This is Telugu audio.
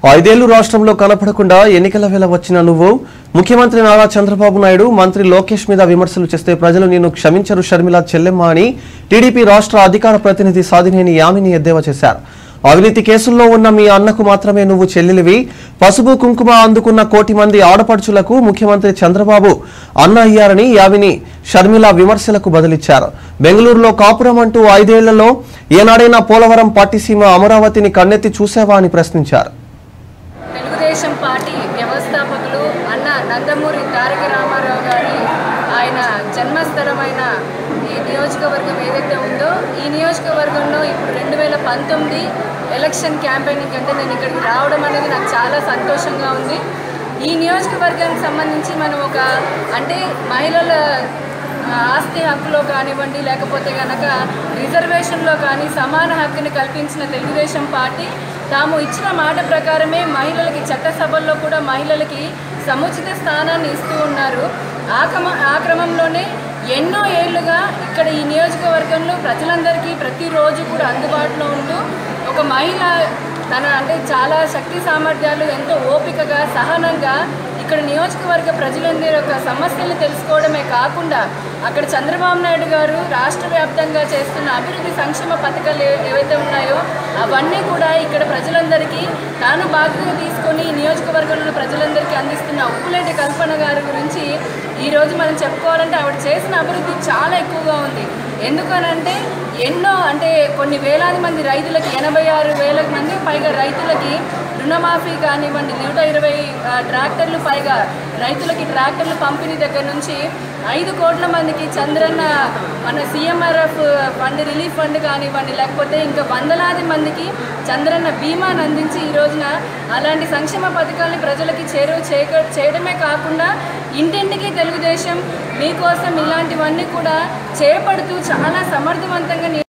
ఐదేళ్లు రాష్ట్రంలో కనపడకుండా ఎన్నికల వేళ వచ్చిన నువ్వు ముఖ్యమంత్రి నారా చంద్రబాబు నాయుడు మంత్రి లోకేష్ మీద విమర్శలు చేస్తే ప్రజలు నిన్ను క్షమించరు షర్మిల చెల్లెమ్మ అని టీడీపీ రాష్ట్ర అధికార ప్రతినిధి సాధినేని యామిని ఎద్దేవా చేశారు అవినీతి కేసుల్లో ఉన్న మీ అన్నకు మాత్రమే నువ్వు చెల్లెలివి పసుపు కుంకుమ అందుకున్న కోటి మంది ఆడపడుచులకు ముఖ్యమంత్రి చంద్రబాబు అన్న అయ్యారని యామిని షర్మిల విమర్శలకు బదులిచ్చారు బెంగళూరులో కాపురం అంటూ ఐదేళ్లలో ఏనాడైనా పోలవరం పట్టిసీమ అమరావతిని కన్నెత్తి చూసావా అని ప్రశ్నించారు తెలుగుదేశం పార్టీ వ్యవస్థాపకులు అన్న నందమూరి తారక రామారావు గారి ఆయన జన్మస్థలమైన ఈ నియోజకవర్గం ఏదైతే ఉందో ఈ నియోజకవర్గంలో ఇప్పుడు రెండు వేల పంతొమ్మిది ఎలక్షన్ క్యాంపెయినింగ్ అంటే నేను ఇక్కడికి రావడం అనేది నాకు చాలా సంతోషంగా ఉంది ఈ నియోజకవర్గానికి సంబంధించి మనం ఒక అంటే మహిళల ఆ, ఆస్తి హక్కులో కానివ్వండి లేకపోతే కనుక రిజర్వేషన్లో కానీ సమాన హక్కుని కల్పించిన తెలుగుదేశం పార్టీ తాము ఇచ్చిన మాట ప్రకారమే మహిళలకి చట్టసభల్లో కూడా మహిళలకి సముచిత స్థానాన్ని ఇస్తూ ఉన్నారు ఆ క్రమ ఆ క్రమంలోనే ఎన్నో ఏళ్లుగా ఇక్కడ ఈ నియోజకవర్గంలో ప్రజలందరికీ ప్రతిరోజు కూడా అందుబాటులో ఉంటూ ఒక మహిళ తన అంటే చాలా శక్తి సామర్థ్యాలు ఎంతో ఓపికగా సహనంగా ఇక్కడ నియోజకవర్గ ప్రజలందరి యొక్క సమస్యలు తెలుసుకోవడమే కాకుండా అక్కడ చంద్రబాబు నాయుడు గారు రాష్ట్ర వ్యాప్తంగా చేస్తున్న అభివృద్ధి సంక్షేమ పథకాలు ఏ- ఏవైతే ఉన్నాయో అవన్నీ కూడా ఇక్కడ ప్రజలందరికీ తాను బాధ్యత తీసుకొని ఈ నియోజకవర్గంలో ఉన్న ప్రజలందరికీ అందిస్తున్న ఉప్పులేటి కల్పన గారి గురించి ఈరోజు మనం చెప్పుకోవాలంటే ఆవిడ చేసిన అభివృద్ధి చాలా ఎక్కువగా ఉంది ఎందుకనంటే ఎన్నో అంటే కొన్ని వేలాది మంది రైతులకి ఎనభై ఆరు వేల మంది పైగా రైతులకి రుణమాఫీ కానివ్వండి నూట ఇరవై ఆ, ట్రాక్టర్లు పైగా రైతులకి ట్రాక్టర్లు పంపిణీ దగ్గర నుంచి ఐదు కోట్ల మందికి చంద్రన్న మన సీఎంఆర్ఎఫ్ ఫండ్ రిలీఫ్ ఫండ్ కానివ్వండి లేకపోతే ఇంకా వందలాది మందికి చంద్రన్న బీమాను అందించి ఈ రోజున అలాంటి సంక్షేమ పథకాలని ప్రజలకి చేరువ చేయక చేయడమే కాకుండా ఇంటింటికి తెలుగుదేశం మీకోసం ఇలాంటివన్నీ కూడా చేపడుతూ చాలా సమర్థవంతంగా